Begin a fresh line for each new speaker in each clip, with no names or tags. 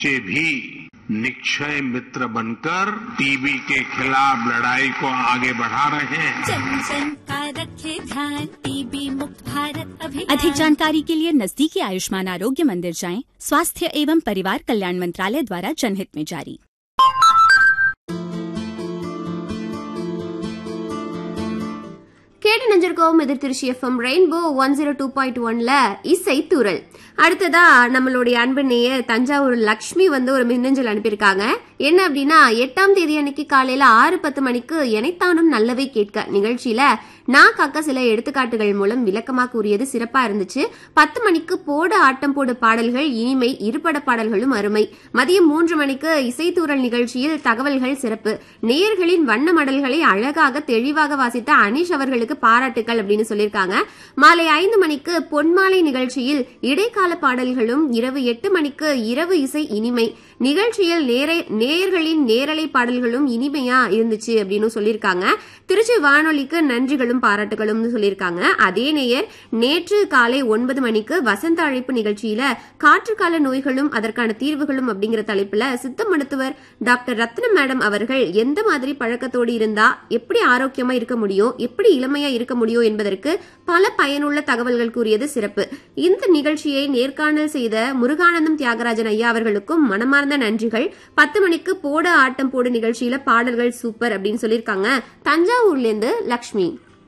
बच्चे भी निक्षय मित्र बनकर टीबी के खिलाफ लड़ाई को आगे बढ़ा रहे हैं
जन जन का रखे ध्यान टीबी मुक्त भारत अभियान
अधिक जानकारी के लिए नजदीकी आयुष्मान आरोग्य मंदिर जाएं स्वास्थ्य एवं परिवार कल्याण मंत्रालय द्वारा जनहित में जारी
கேட்டு நெஞ்சிருக்கோம் எதிர் Tiruchi FM rainbow one zero two point ஒன்ல இசை தூரல் அடுத்ததா நம்மளுடைய அன்பு நேயர் தஞ்சாவூர் லக்ஷ்மி வந்து ஒரு மின்னஞ்சல் அனுப்பியிருக்காங்க என்ன அப்படின்னா எட்டாம் தேதி அன்னைக்கு காலையில ஆறு பத்து மணிக்கு எனைத்தானும் நல்லவை கேட்க நிகழ்ச்சியில நான் காக்க சில எடுத்துக்காட்டுகள் மூலம் விளக்கமா கூறியது சிறப்பா இருந்துச்சு பத்து மணிக்கு போட ஆட்டம் போடு பாடல்கள் இனிமை இருபட பாடல்களும் அருமை மதியம் மூன்று மணிக்கு இசைத்தூரல் நிகழ்ச்சியில் தகவல்கள் சிறப்பு நேயர்களின் வண்ண மடல்களை அழகாக தெளிவாக வாசித்த அனீஷ் அவர்களுக்கு பாராட்டுக்கள் அப்படின்னு சொல்லியிருக்காங்க மாலை ஐந்து மணிக்கு பொன்மாலை நிகழ்ச்சியில் இடைக்கால பாடல்களும் இரவு எட்டு மணிக்கு இரவு இசை இனிமை நிகழ்ச்சியில் நேர நேயர்களின் நேரலை பாடல்களும் இனிமையா இருந்துச்சு அப்படின்னு சொல்லியிருக்காங்க திருச்சி வானொலிக்கு நன்றிகளும் பாராட்டுகளும் சொல்லியிருக்காங்க அதே நேயர் நேற்று காலை ஒன்பது மணிக்கு வசந்த அழைப்பு நிகழ்ச்சியில காற்றுக்கால நோய்களும் அதற்கான தீர்வுகளும் அப்படிங்கிற தலைப்புல சித்த மருத்துவர் டாக்டர் ரத்னம் மேடம் அவர்கள் எந்த மாதிரி பழக்கத்தோடு இருந்தா எப்படி ஆரோக்கியமா இருக்க முடியும் எப்படி இளமையா இருக்க முடியும் என்பதற்கு பல பயனுள்ள தகவல்கள் கூறியது சிறப்பு இந்த நிகழ்ச்சியை நேர்காணல் செய்த முருகானந்தம் தியாகராஜன் ஐயா அவர்களுக்கும் மனமார்ந்த நன்றிகள் பத்து மணிக்கு போட ஆட்டம் போடு நிகழ்ச்சியில பாடல்கள் சூப்பர் அப்படின்னு சொல்லியிருக்காங்க தஞ்சாவூர்ல இருந்து லக்ஷ்மி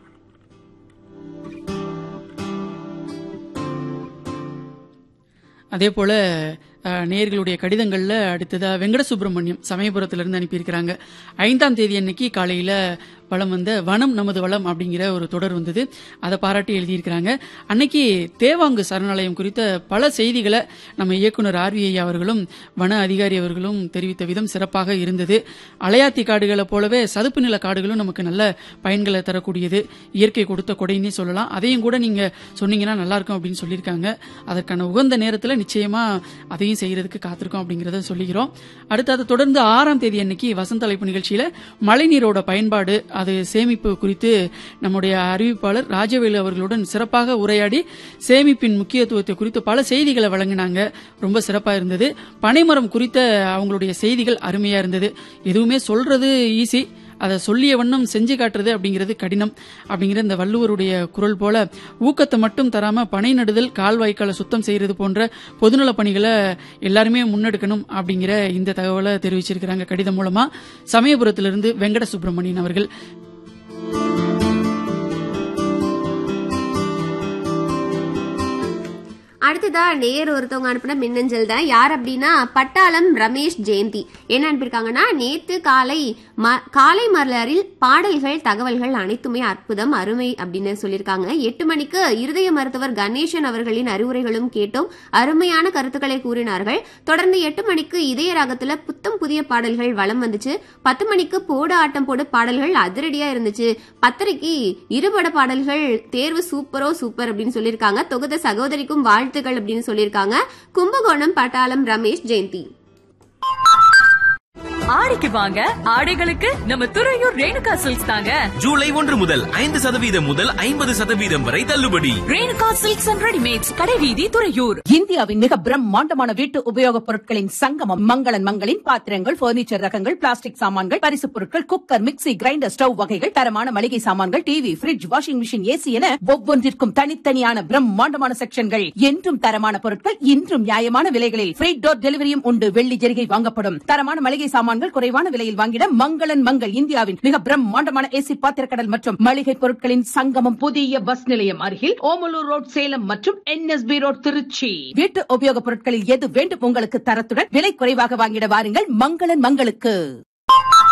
அதே போல அஹ், நேயர்களுடைய கடிதங்கள்ல அடுத்ததா வெங்கட சுப்பிரமணியம் சமயபுரத்திலிருந்து அனுப்பியிருக்கிறாங்க ஐந்தாம் தேதி அன்னைக்கு காலையில வளம் வந்த வனம் நமது வளம் அப்படிங்கிற ஒரு தொடர் வந்தது அதை பாராட்டி எழுதியிருக்கிறாங்க அன்னைக்கு தேவாங்கு சரணாலயம் குறித்த பல செய்திகளை நம்ம இயக்குனர் ஆர்விஐ அவர்களும் வன அதிகாரி அவர்களும் தெரிவித்த விதம் சிறப்பாக இருந்தது அலையாத்தி காடுகளை போலவே சதுப்பு நில காடுகளும் நமக்கு நல்ல பயன்களை தரக்கூடியது இயற்கை கொடுத்த கொடைன்னே சொல்லலாம் அதையும் கூட நீங்க சொன்னீங்கன்னா நல்லா இருக்கும் அப்படின்னு சொல்லியிருக்காங்க அதற்கான உகந்த நேரத்தில் நிச்சயமா அதையும் செய்யறதுக்கு காத்திருக்கோம் அப்படிங்கறத சொல்லிக்கிறோம் அடுத்து அதை தொடர்ந்து ஆறாம் தேதி அன்னைக்கு வசந்த அழைப்பு நிகழ்ச்சியில மழைநீரோட பயன்பாடு அது சேமிப்பு குறித்து நம்முடைய அறிவிப்பாளர் ராஜவேலு அவர்களுடன் சிறப்பாக உரையாடி சேமிப்பின் முக்கியத்துவத்தை குறித்து பல செய்திகளை வழங்கினாங்க ரொம்ப சிறப்பா இருந்தது பனைமரம் குறித்த அவங்களுடைய செய்திகள் அருமையா இருந்தது எதுவுமே சொல்றது ஈஸி அதை சொல்லிய வண்ணம் செஞ்சு காட்டுறது அப்படிங்கிறது கடினம் அப்படிங்கிற இந்த வள்ளுவருடைய குரல் போல ஊக்கத்தை மட்டும் தராம பனை நடுதல் கால்வாய்க்கால சுத்தம் செய்யறது போன்ற பொதுநல பணிகளை எல்லாருமே முன்னெடுக்கணும் அப்படிங்கிற இந்த தகவலை தெரிவிச்சிருக்கிறாங்க கடிதம் மூலமா சமயபுரத்திலிருந்து வெங்கட சுப்பிரமணியன் அவர்கள்
அடுத்ததா நேர் ஒருத்தவங்க அனுப்பின மின்னஞ்சல் தான் யார் அப்படின்னா பட்டாளம் ரமேஷ் ஜெயந்தி என்ன அனுப்பியிருக்காங்கன்னா நேத்து காலை ம- காலை மலரில் பாடல்கள் தகவல்கள் அனைத்துமே அற்புதம் அருமை அப்படின்னு சொல்லியிருக்காங்க எட்டு மணிக்கு இருதய மருத்துவர் கணேசன் அவர்களின் அறிவுரைகளும் கேட்டோம் அருமையான கருத்துக்களை கூறினார்கள் தொடர்ந்து எட்டு மணிக்கு இதய ராகத்துல புத்தம் புதிய பாடல்கள் வலம் வந்துச்சு பத்து மணிக்கு போடு ஆட்டம் போடு பாடல்கள் அதிரடியா இருந்துச்சு பத்தரைக்கு இருபட பாடல்கள் தேர்வு சூப்பரோ சூப்பர் அப்படின்னு சொல்லியிருக்காங்க தொகுத சகோதரிக்கும் வாழ்த்துக்கள் அப்படின்னு சொல்லியிருக்காங்க கும்பகோணம் பட்டாளம் ரமேஷ் ஜெயந்தி
ஆடிக்கு வாங்க ஆடைகளுக்கு நம்ம துறையூர் ரேணுகா சில்க்ஸ் தாங்க
ஜூலை ஒன்று முதல் ஐந்து சதவீதம் முதல் ஐம்பது சதவீதம் வரை தள்ளுபடி
ரேணுகா சில்க்ஸ் அண்ட் ரெடிமேட்ஸ் கடைவீதி துறையூர்
இந்தியாவின் மிக பிரம்மாண்டமான வீட்டு உபயோகப் பொருட்களின் சங்கமம் மங்களன் மங்களின் பாத்திரங்கள் பர்னிச்சர் ரகங்கள் பிளாஸ்டிக் சாமான்கள் பரிசுப் பொருட்கள் குக்கர் மிக்ஸி கிரைண்டர் ஸ்டவ் வகைகள் தரமான மளிகை சாமான்கள் TV fridge washing machine AC என ஒவ்வொன்றிற்கும் தனித்தனியான பிரம்மாண்டமான செக்ஷன்கள் என்றும் தரமான பொருட்கள் இன்றும் நியாயமான விலைகளில் ஃப்ரீ டோர் டெலிவரியும் உண்டு வெள்ளி ஜெரிகை வாங்கப்படும் தரமான மளிகை சாமான்கள் குறைவான விலையில் வாங்கிட மங்களன் மங்கள் இந்தியாவின் மிக பிரம்மாண்டமான ஏசி பாத்திரக்கடல் மற்றும் மளிகை பொருட்களின் சங்கமம் புதிய பஸ் நிலையம் அருகில் ஓமலூர் ரோட் சேலம் மற்றும் என்எஸ்பி ரோட் திருச்சி வீட்டு உபயோகப் பொருட்களில் எது வேண்டும் உங்களுக்கு தரத்துடன் விலை குறைவாக வாங்கிட வாருங்கள் மங்களன் மங்களுக்கு